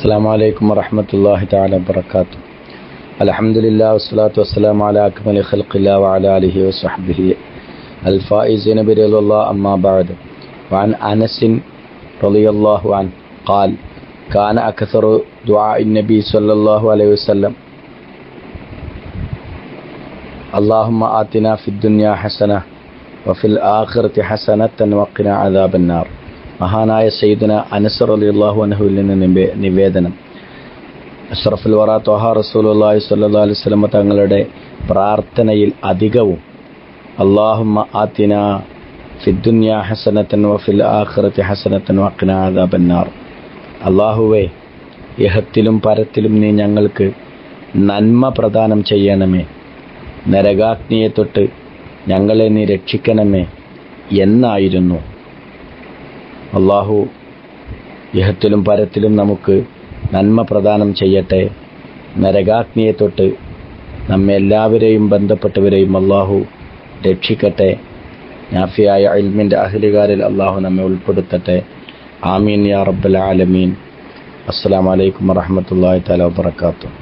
السلام عليكم ورحمة الله تعالى وبركاته الحمد لله والصلاة والسلام على أكمل خلق الله وعلى آله وصحبه الفائزين برضا الله أما بعد وعن أنس رضي الله عنه قال كان أكثر دعاء النبي صلى الله عليه وسلم اللهم آتنا في الدنيا حسنة وفي الآخرة حسنة وقنا عذاب النار മഹാനായ സയ്യിദന അനസർ അലി അള്ളാഹു അനഹുവിൽ നിന്ന് നിവേ- നിവേദനം അഷ്റഫുൽ വറ ത്വഹ റസൂലുള്ളാഹി സ്വല്ലല്ലാഹു അലൈഹി വസല്ലം തങ്ങളുടെ പ്രാർത്ഥനയിൽ അധികവും അല്ലാഹുമ്മ ആതിന ഫിദ്ദുനിയ ഹസനത്തൻ വഫിൽ ആഖിറതി ഹസനത്തൻ വഖിന അദാബന്നാർ അല്ലാഹുവേ ഇഹത്തിലും പരത്തിലും നീ ഞങ്ങൾക്ക് നന്മ പ്രദാനം ചെയ്യണമേ നരകാഗ്നിയെ തൊട്ട് ഞങ്ങളെ നീ രക്ഷിക്കണമേ എന്നായിരുന്നു അള്ളാഹു ഇഹത്തിലും പരത്തിലും നമുക്ക് നന്മ പ്രദാനം ചെയ്യട്ടെ നരകാഗ്നിയെ തൊട്ട് നമ്മെ എല്ലാവരെയും ബന്ധപ്പെട്ടവരെയും അള്ളാഹു രക്ഷിക്കട്ടെ നാഫിയായ ഇൽമിൻ്റെ അഹ്ലുകാരിൽ അള്ളാഹു നമ്മെ ഉൾപ്പെടുത്തട്ടെ ആമീൻ യാ റബ്ബൽ ആലമീൻ അസ്സലാമു അലൈക്കും വറഹ്മത്തുള്ളാഹി തആല വബറകാതുഹു